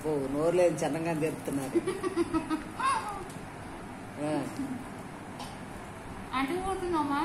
అబ్బో నోరు లేదు చిన్నగా తెరుతున్నారు ఆ, అంటే కొడుతున్నామా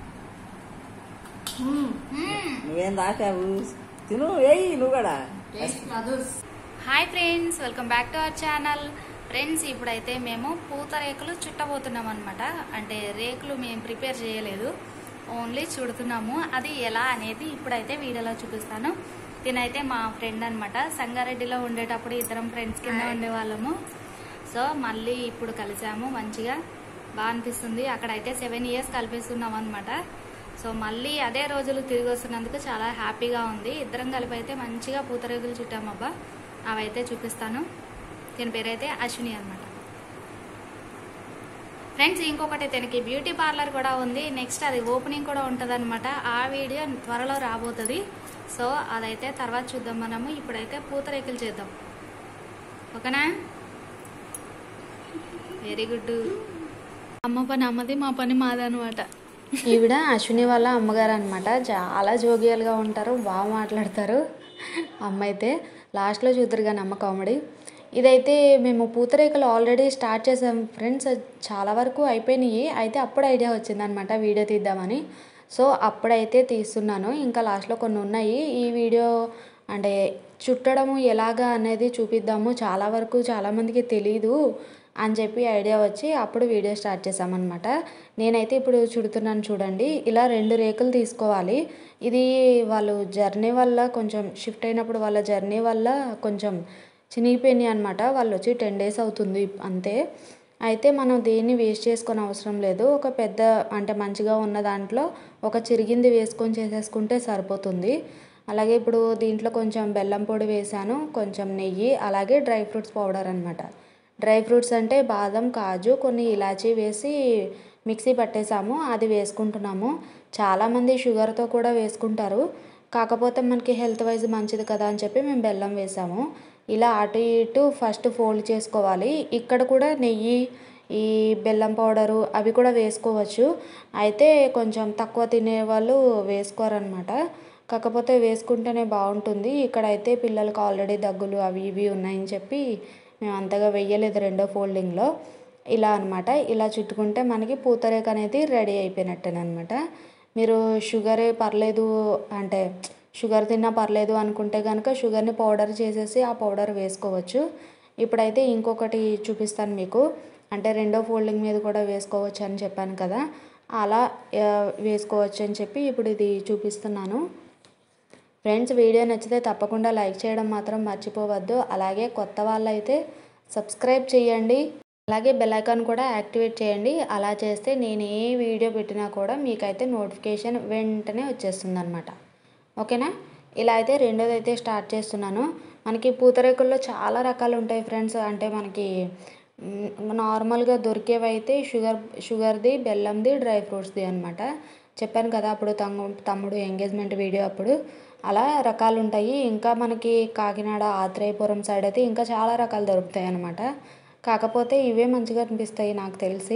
నువ్వేం దాకావు తిను ఏయ్ నువ్వు కూడా hi friends welcome back to our channel friends ఇప్పుడైతే మేము పూత రేకులు చుట్టబోతున్నాం అనమాట అంటే రేకులు మేము ప్రిపేర్ చేయలేదు ఓన్లీ చుడుతున్నాము అది ఎలా అనేది ఇప్పుడైతే వీడియోలో చూపిస్తాను తినైతే మా ఫ్రెండ్ అనమాట సంగారెడ్డిలో ఉండేటప్పుడు ఇద్దరం ఫ్రెండ్స్ కింద ఉండేవాళ్ళము సో మళ్ళీ ఇప్పుడు కలిసాము మంచిగా బాగా అనిపిస్తుంది అక్కడైతే సెవెన్ ఇయర్స్ కలిపిస్తున్నాం అనమాట సో మళ్ళీ అదే రోజులు తిరిగి వస్తున్నందుకు చాలా హ్యాపీగా ఉంది ఇద్దరం కలిపి అయితే మంచిగా పూతరేగులు చుట్టామబ్బా అవైతే చూపిస్తాను దీని పేరైతే అశ్విని అనమాట ఫ్రెండ్స్ ఇంకొకటి తనకి బ్యూటీ పార్లర్ కూడా ఉంది నెక్స్ట్ అది ఓపెనింగ్ కూడా ఉంటుంది ఆ వీడియో త్వరలో రాబోతుంది సో అదైతే తర్వాత చూద్దాం మనము ఇప్పుడైతే పూతరేకులు చేద్దాం ఓకేనా వెరీ గుడ్ అమ్మ పని అమ్మది మా పని మాదనమాట ఈవిడ అశ్విని వాళ్ళ అమ్మగారు అనమాట చాలా జోగియల్గా ఉంటారు బాగా మాట్లాడతారు అమ్మ అయితే లాస్ట్లో చూద్దరు కానీ అమ్మ కామెడీ ఇదైతే మేము పూతరేకలు ఆల్రెడీ స్టార్ట్ చేసాం ఫ్రెండ్స్ చాలా వరకు అయిపోయినాయి అయితే అప్పుడు ఐడియా వచ్చిందనమాట వీడియో తీద్దామని సో అప్పుడైతే తీస్తున్నాను ఇంకా లాస్ట్లో కొన్ని ఉన్నాయి ఈ వీడియో అంటే చుట్టడము ఎలాగా అనేది చూపిద్దాము చాలా వరకు చాలామందికి తెలీదు అని చెప్పి ఐడియా వచ్చి అప్పుడు వీడియో స్టార్ట్ చేసామన్నమాట నేనైతే ఇప్పుడు చుడుతున్నాను చూడండి ఇలా రెండు రేకులు తీసుకోవాలి ఇది వాళ్ళు జర్నీ వల్ల కొంచెం షిఫ్ట్ అయినప్పుడు వాళ్ళ జర్నీ వల్ల కొంచెం చినిగిపోయినాయి అనమాట వాళ్ళు వచ్చి టెన్ డేస్ అవుతుంది అంతే అయితే మనం దేన్ని వేస్ట్ చేసుకొని అవసరం లేదు ఒక పెద్ద అంటే మంచిగా ఉన్న దాంట్లో ఒక చిరిగింది వేసుకొని చేసేసుకుంటే సరిపోతుంది అలాగే ఇప్పుడు దీంట్లో కొంచెం బెల్లం పొడి వేసాను కొంచెం నెయ్యి అలాగే డ్రై ఫ్రూట్స్ పౌడర్ అనమాట డ్రై ఫ్రూట్స్ అంటే బాదం కాజు కొన్ని ఇలాచీ వేసి మిక్సీ పట్టేసాము అది వేసుకుంటున్నాము చాలామంది షుగర్తో కూడా వేసుకుంటారు కాకపోతే మనకి హెల్త్ వైజ్ మంచిది కదా అని చెప్పి మేము బెల్లం వేసాము ఇలా అటు ఇటు ఫస్ట్ ఫోల్డ్ చేసుకోవాలి ఇక్కడ కూడా నెయ్యి ఈ బెల్లం పౌడరు అవి కూడా వేసుకోవచ్చు అయితే కొంచెం తక్కువ తినే వాళ్ళు వేసుకోరనమాట కాకపోతే వేసుకుంటేనే బాగుంటుంది ఇక్కడైతే పిల్లలకి ఆల్రెడీ దగ్గులు అవి ఇవి ఉన్నాయని చెప్పి మేము అంతగా వెయ్యలేదు రెండో ఫోల్డింగ్లో ఇలా అనమాట ఇలా చుట్టుకుంటే మనకి పూతరేక అనేది రెడీ అయిపోయినట్టేనమాట మీరు షుగరే పర్లేదు అంటే షుగర్ తిన్నా పర్లేదు అనుకుంటే కనుక షుగర్ని పౌడర్ చేసేసి ఆ పౌడర్ వేసుకోవచ్చు ఇప్పుడైతే ఇంకొకటి చూపిస్తాను మీకు అంటే రెండో ఫోల్డింగ్ మీద కూడా వేసుకోవచ్చు అని చెప్పాను కదా అలా వేసుకోవచ్చు అని చెప్పి ఇప్పుడు ఇది చూపిస్తున్నాను ఫ్రెండ్స్ వీడియో నచ్చితే తప్పకుండా లైక్ చేయడం మాత్రం మర్చిపోవద్దు అలాగే కొత్త వాళ్ళైతే సబ్స్క్రైబ్ చేయండి అలాగే బెల్ ఐకాన్ కూడా యాక్టివేట్ చేయండి అలా చేస్తే నేను ఏ వీడియో పెట్టినా కూడా మీకైతే నోటిఫికేషన్ వెంటనే వచ్చేస్తుంది అనమాట ఓకేనా ఇలా అయితే రెండోది అయితే స్టార్ట్ చేస్తున్నాను మనకి పూతరేకుల్లో చాలా రకాలు ఉంటాయి ఫ్రెండ్స్ అంటే మనకి నార్మల్గా దొరికేవి అయితే షుగర్ షుగర్ది బెల్లంది డ్రై ఫ్రూట్స్ది అనమాట చెప్పాను కదా అప్పుడు తమ్ము తమ్ముడు ఎంగేజ్మెంట్ వీడియో అప్పుడు అలా రకాలు ఉంటాయి ఇంకా మనకి కాకినాడ ఆత్రేయపురం సైడ్ అయితే ఇంకా చాలా రకాలు దొరుకుతాయి అనమాట కాకపోతే ఇవే మంచిగా అనిపిస్తాయి నాకు తెలిసి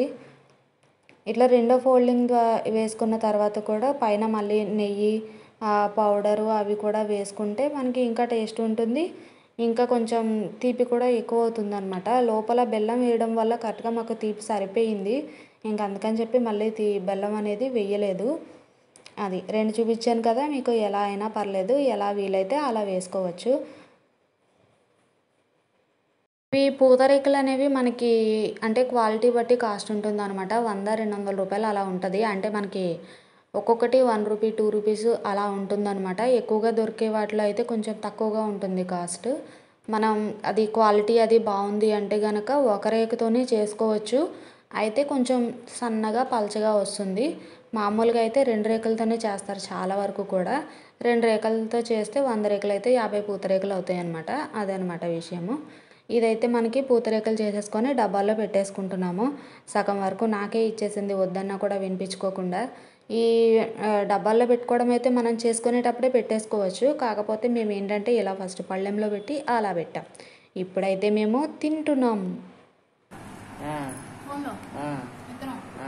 ఇట్లా రెండో ఫోల్డింగ్ వేసుకున్న తర్వాత కూడా పైన మళ్ళీ నెయ్యి పౌడరు అవి కూడా వేసుకుంటే మనకి ఇంకా టేస్ట్ ఉంటుంది ఇంకా కొంచెం తీపి కూడా ఎక్కువ అవుతుంది అనమాట లోపల బెల్లం వేయడం వల్ల కరెక్ట్గా మాకు తీపి సరిపోయింది ఇంకా అందుకని చెప్పి మళ్ళీ తీ బెల్లం అనేది వేయలేదు అది రెండు చూపించాను కదా మీకు ఎలా అయినా పర్లేదు ఎలా వీలైతే అలా వేసుకోవచ్చు ఈ పూతరేకులు అనేవి మనకి అంటే క్వాలిటీ బట్టి కాస్ట్ ఉంటుంది అనమాట వంద రెండు వందల రూపాయలు అలా ఉంటుంది అంటే మనకి ఒక్కొక్కటి వన్ రూపీ టూ రూపీస్ అలా ఉంటుందన్నమాట ఎక్కువగా దొరికే వాటిలో అయితే కొంచెం తక్కువగా ఉంటుంది కాస్ట్ మనం అది క్వాలిటీ అది బాగుంది అంటే కనుక ఒక రేకుతోనే చేసుకోవచ్చు అయితే కొంచెం సన్నగా పలచగా వస్తుంది మామూలుగా అయితే రెండు రేకులతోనే చేస్తారు చాలా వరకు కూడా రెండు రేకులతో చేస్తే వంద రేకులు అయితే యాభై పూతరేకులు అవుతాయి అనమాట అదనమాట విషయము ఇదైతే మనకి పూతరేకులు చేసేసుకొని డబ్బాల్లో పెట్టేసుకుంటున్నాము సగం వరకు నాకే ఇచ్చేసింది వద్దన్నా కూడా వినిపించుకోకుండా ఈ డబ్బాల్లో పెట్టుకోవడం అయితే మనం చేసుకునేటప్పుడే పెట్టేసుకోవచ్చు కాకపోతే మేము ఏంటంటే ఇలా ఫస్ట్ పళ్ళెంలో పెట్టి అలా పెట్టాం ఇప్పుడైతే మేము తింటున్నాం ఆ, ఆ, ఆ.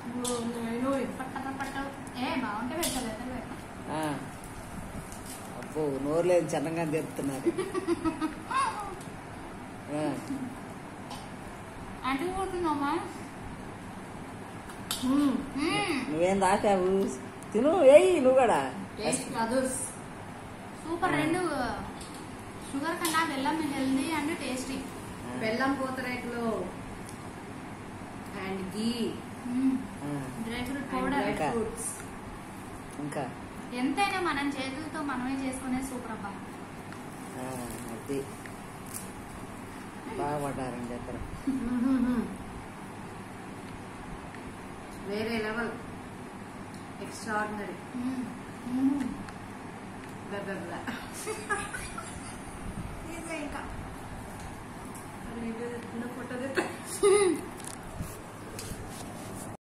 ఏ బాగుంటే పెట్టలేదు ఆ. అబ్బో అబ్బో నోరు లేదు చిన్నగా తెరుతున్నారు ఆ, అటుకుపోతున్నామా నువ్వేం దాకావు తిను ఏయ్ నువ్వు కూడా సూపర్ రెండు షుగర్ కన్నా బెల్లం హెల్దీ అండ్ టేస్టీ బెల్లం పూతరేకులు అండ్ గీ ఆ, dry fruit and powder dry ఇంకా. ఫ్రూట్స్ ఇంకా ఎంతైనా మనం చేతులతో మనమే చేసుకునే సూపర్ అబ్బా ఆ, అది బాగా పడ్డారండి ఇద్దరు వేరే లెవెల్ ఎక్స్ట్రాడినరీ ఇంకా ఫోటో